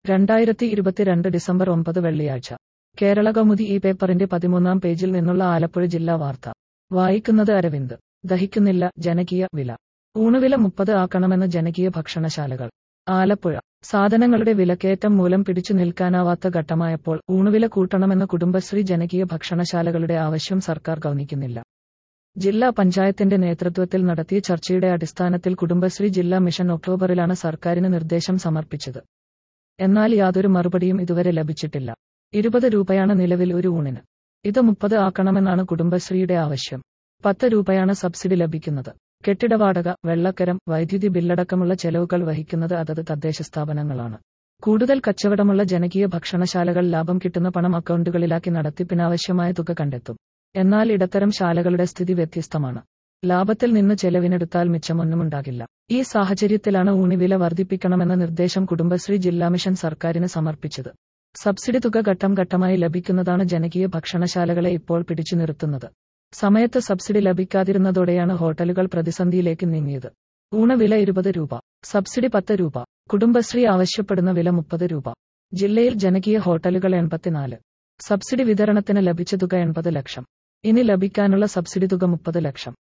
രണ്ടായിരത്തി ഇരുപത്തിരണ്ട് ഡിസംബർ ഒമ്പത് വെള്ളിയാഴ്ച കേരള കൗമുദി ഈ പേപ്പറിന്റെ പതിമൂന്നാം പേജിൽ നിന്നുള്ള ആലപ്പുഴ ജില്ലാ വാർത്ത വായിക്കുന്നത് അരവിന്ദ് ദഹിക്കുന്നില്ല ജനകീയ വില ഊണുവില മുപ്പത് ആക്കണമെന്ന് ജനകീയ ഭക്ഷണശാലകൾ ആലപ്പുഴ സാധനങ്ങളുടെ വിലക്കയറ്റം മൂലം പിടിച്ചു നിൽക്കാനാവാത്ത ഘട്ടമായപ്പോൾ ഊണുവില കൂട്ടണമെന്ന കുടുംബശ്രീ ജനകീയ ഭക്ഷണശാലകളുടെ ആവശ്യം സർക്കാർ ഗൗനിക്കുന്നില്ല ജില്ലാ പഞ്ചായത്തിന്റെ നേതൃത്വത്തിൽ നടത്തിയ ചർച്ചയുടെ അടിസ്ഥാനത്തിൽ കുടുംബശ്രീ ജില്ലാ മിഷൻ ഒക്ടോബറിലാണ് സർക്കാരിന് നിർദ്ദേശം സമർപ്പിച്ചത് എന്നാൽ യാതൊരു മറുപടിയും ഇതുവരെ ലഭിച്ചിട്ടില്ല ഇരുപത് രൂപയാണ് നിലവിൽ ഒരു ഊണിന് ഇത് മുപ്പത് ആക്കണമെന്നാണ് കുടുംബശ്രീയുടെ ആവശ്യം പത്ത് രൂപയാണ് സബ്സിഡി ലഭിക്കുന്നത് കെട്ടിടവാടക വെള്ളക്കരം വൈദ്യുതി ബില്ലടക്കമുള്ള ചെലവുകൾ വഹിക്കുന്നത് അതത് തദ്ദേശ സ്ഥാപനങ്ങളാണ് കൂടുതൽ കച്ചവടമുള്ള ജനകീയ ഭക്ഷണശാലകൾ ലാഭം കിട്ടുന്ന പണം അക്കൗണ്ടുകളിലാക്കി നടത്തിപ്പിനാവശ്യമായ തുക കണ്ടെത്തും എന്നാൽ ഇടത്തരം ശാലകളുടെ സ്ഥിതി വ്യത്യസ്തമാണ് ലാഭത്തിൽ നിന്ന് ചെലവിനെടുത്താൽ മിച്ചമൊന്നുമുണ്ടാകില്ല ഈ സാഹചര്യത്തിലാണ് ഊണിവില വർദ്ധിപ്പിക്കണമെന്ന നിർദ്ദേശം കുടുംബശ്രീ ജില്ലാ മിഷൻ സർക്കാരിന് സമർപ്പിച്ചത് സബ്സിഡി തുക ഘട്ടം ഘട്ടമായി ലഭിക്കുന്നതാണ് ജനകീയ ഭക്ഷണശാലകളെ ഇപ്പോൾ പിടിച്ചു നിർത്തുന്നത് സമയത്ത് സബ്സിഡി ലഭിക്കാതിരുന്നതോടെയാണ് ഹോട്ടലുകൾ പ്രതിസന്ധിയിലേക്ക് നീങ്ങിയത് ഊണവില ഇരുപത് രൂപ സബ്സിഡി പത്ത് രൂപ കുടുംബശ്രീ ആവശ്യപ്പെടുന്ന വില മുപ്പത് രൂപ ജില്ലയിൽ ജനകീയ ഹോട്ടലുകൾ എൺപത്തിനാല് സബ്സിഡി വിതരണത്തിന് ലഭിച്ച തുക എൺപത് ലക്ഷം ഇനി ലഭിക്കാനുള്ള സബ്സിഡി തുക മുപ്പത് ലക്ഷം